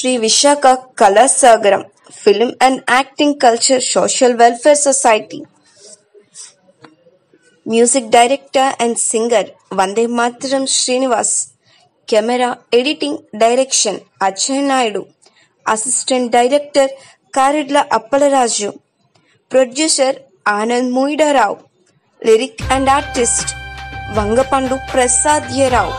Shri Visakha Kalasagaram film and acting culture social welfare society music director and singer Vande Mataram Srinivas camera editing direction Ajay Naidu assistant director Karidla Appalaraju producer Anand Muidarao lyric and artist Vangapandu Prasadarao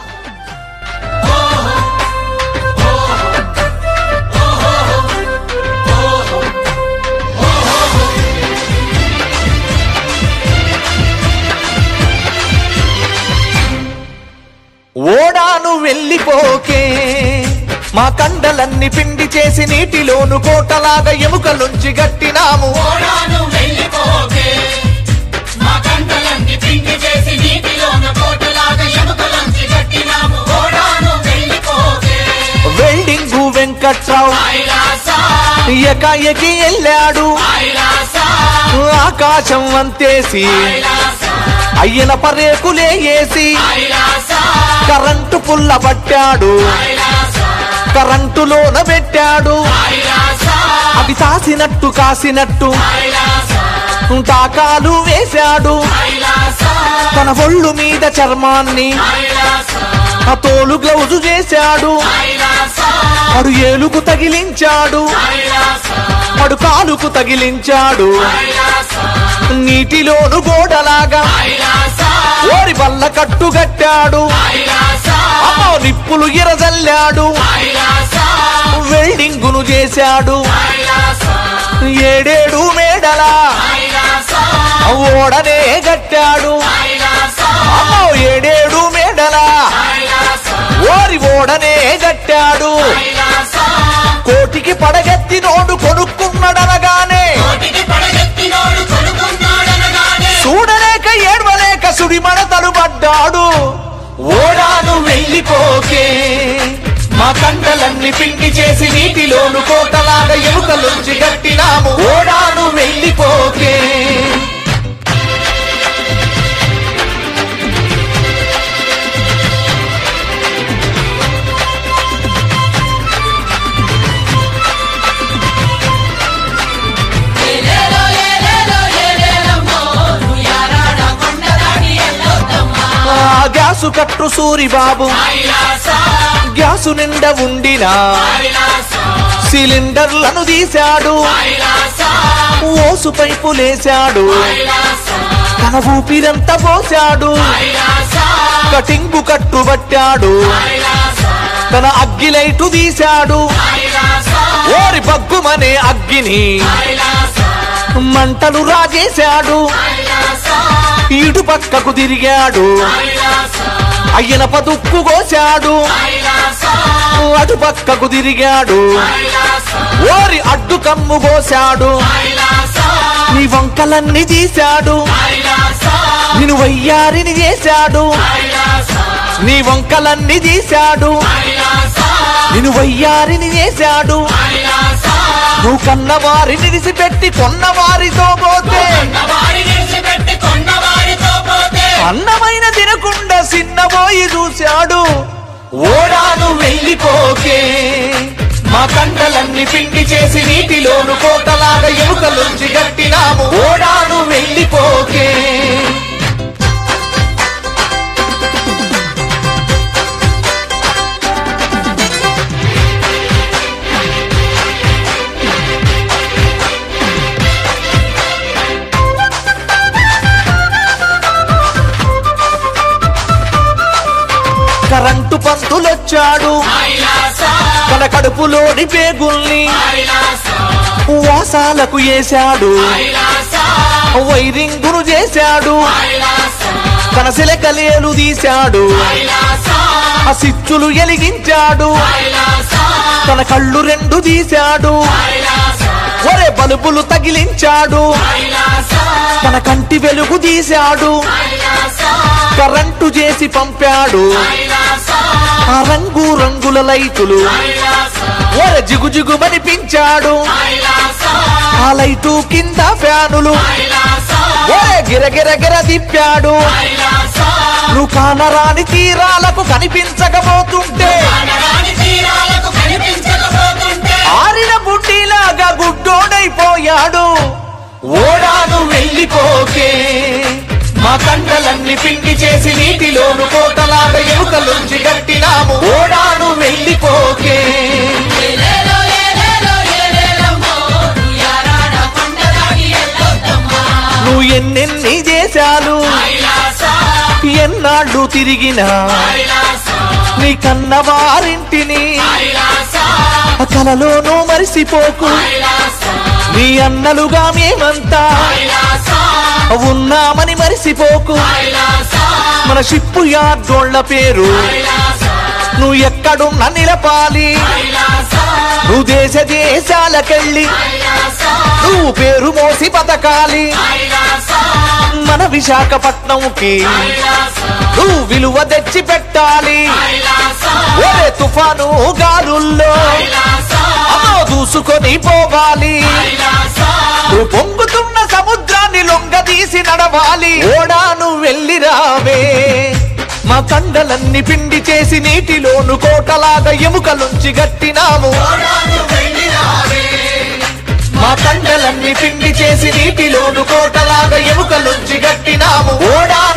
ఓడాను వెళ్ళిపోకే మా కండలన్ని పిండి చేసి నీటిలోను కోటలాగా ఎముకలుంచి గట్టినాము ఓడాను వెళ్ళిపోకే మా కంటలన్నీ పిండి చేసి నీటిలోన కోటలాగా ఎముకలంచి కట్టినాము ఓడాను వెళ్ళిపోకే వెల్డింగ్ వెంకట్రావు ఐలాసా ఎకాయకి వెళ్ళాడు ఐలాసా ఆకాశం వంతేసి ఐలాసా అయ్యన పరేకులే వేసి ఐలాసా కరెంటు పుల్ల పట్టాడు ఐలాసా కరెంటులోన పెట్టాడు ఐలాసా అవి తాసినట్టు కాసినట్టు ఐలాసా టాకాలు వేశాడు ఐలాసా తన ఒళ్ళు మీద చర్మాన్ని ఐలాసా ఆ తోలు గ్లౌజు చేశాడు ఐలాసా అడు ఏలుకు తగిలించాడు ఐలాసా అడు కాలుకు తగిలించాడు ఐలాసా నీటిలోను గోడలాగా ఐలాసా ఓరి బల్ల కట్టుగట్టాడు ఐలాసా అమ్మో నిప్పులు ఎరజల్లాడు ఐలాసా వెల్డింగును చేశాడు ఐలాసా ఏడేడు మేడలా ఐలాసా ఓడనే గట్టాడు ఐలాసా అమ్మో ఏడేడు మేడలా ఐలాసా ఓరి ఓడనే గట్టాడు ఐలాసా కోటికి పడగెత్తి నోడు కొనుక్కున్నాడనగానే కోటికి పడగెత్తినోడు కొనుక్కున్నాడనగానే చూడలేక ఏడవలేక సుడిమడతలు పడ్డాడు ఓడాను వెళ్ళిపోకే మా కండలన్నీ పిండి చేసి నీటిలోను కోటలాగా ఎముకలుంచి గట్టినాము ఓడాను వెళ్ళిపోకే ఏలేలో ఏలేలో ఏలేలమ్మో నుయారాడ కొండదాటి ఎల్లొద్దమ్మా ఆ గ్యాసు కట్టు సూరిబాబు ఐలాసా గ్యాసు నిండా ఉండినా ఐలాసా సిలిండర్లను తీశాడు ఐలాసా ఓసు పైపులేశాడు ఐలాసా తన ఊపిరంతా పోశాడు ఐలాసా కటింగు కట్టుబట్టాడు ఐలాసా తన అగ్గిలైటు తీశాడు ఐలాసా ఓరి బగ్గుమనే అగ్గిని ఐలాసా మంటలు రాజేశాడు ఐలాసా ఇటు పక్కకు తిరిగాడు ఐలాసా అయ్యన పదుక్కు కోశాడు ఐలాసా అటు పక్కకు తిరిగాడు ఐలాసా ఓరి అడ్డు కమ్ము కోశాడు ఐలాసా నీ వంకలన్నీ తీశాడు ఐలాసా నిన్ను వయ్యారిని చేశాడు ఐలాసా నీ వంకలన్నీ తీశాడు ఐలాసా నిన్ను వయ్యారిని చేశాడు ఐలాసా నువ్వు కన్నవారిని విడిచిపెట్టి కొన్నవారితో పోతే వారి విడిచిపెట్టి కొన్నవారితో పోతే అన్నమైన తినకుండా చిన్నబోయి చూశాడు ఓడాను వెళ్ళిపోకే మా కండలన్నీ పిండి చేసి నీటిలోను కోటలాగా ఎముకలుంచి గట్టినాము ఓడాను వెళ్ళిపోకే కరెంటు పంతులొచ్చాడు ఐలాసా తన కడుపులోని పేగుల్ని ఐలాసా వాసాలకు వేశాడు ఐలాసా వైరింగును చేశాడు ఐలాసా తన సిలకలేలు తీశాడు ఐలాసా ఆ సిచ్చులు ఎలిగించాడు ఐలాసా తన కళ్ళు రెండు తీశాడు ఐలాసా ఒరే బలుబులు తగిలించాడు ఐలాసా తన కంటి వెలుగు తీశాడు ఐలాసా కరెంటు చేసి పంపాడు ఐలాసా ఆ రంగు రంగుల లైటులు ఐలాసా ఒరే జిగు జిగుమనిపించాడు ఐలాసా ఆ లైటు కింద ఫ్యానులు ఐలాసా ఒరే గిరగిర గిర తిప్పాడు ఐలాసా నువ్వు కానరాని తీరాలకు కనిపించకపోతుంటే అనరాని తీరాలకు కనిపించకపోతుంటే పుట్టగా గుడ్డోడైపోయాడు ఓడాను వెళ్ళిపోకే మా కండలన్నీ పిండి చేసి నీటిలోను కోటలాగా ఎముకలుంచి గట్టినాము ఓడాను వెళ్ళిపోకే ఏలేలో ఏలేలో ఏలేలమ్మో ఉయ్యారాడ పండదాగి ఎల్లొద్దమ్మా నువ్వు ఎన్నెన్ని చేశాలు కైలాస ఎన్నాళ్ళు తిరిగినా కైలాస నీ కన్నవారింటిని కైలాస కలలోనూ మరిసిపోకు కైలాస నీ అన్నలుగా మేమంతా కైలాస ఉన్నామని మరిసిపోకు కైలాస మన షిప్పు యార్డోళ్ల పేరు కైలాస నువ్వు ఎక్కడున్నా నిలపాలి కైలాస నువ్వు దేశ దేశాలకెళ్ళి కైలాస నువ్వు పేరు మోసి బతకాలి కైలాస మన విశాఖపట్నంకి కైలాస నువ్వు విలువ తెచ్చి పెట్టాలి కైలాస ఒరే తుఫాను గాలుల్లో కైలాస అమ్మో దూసుకొని పోవాలి కైలాస నువ్వు పొంగుతున్న సముద్రాన్ని లొంగదీసి నడవాలి ఓడాను వెళ్ళి రావే మా కండలన్నీ పిండి చేసి నీటిలోను కోటలాగా ఎముకలుంచి గట్టినాము ఓడాను వెళ్ళిరావే మా కండలన్నీ పిండి చేసి నీటిలోను కోటలాగా ఎముకలుంచి గట్టినాము ఓడా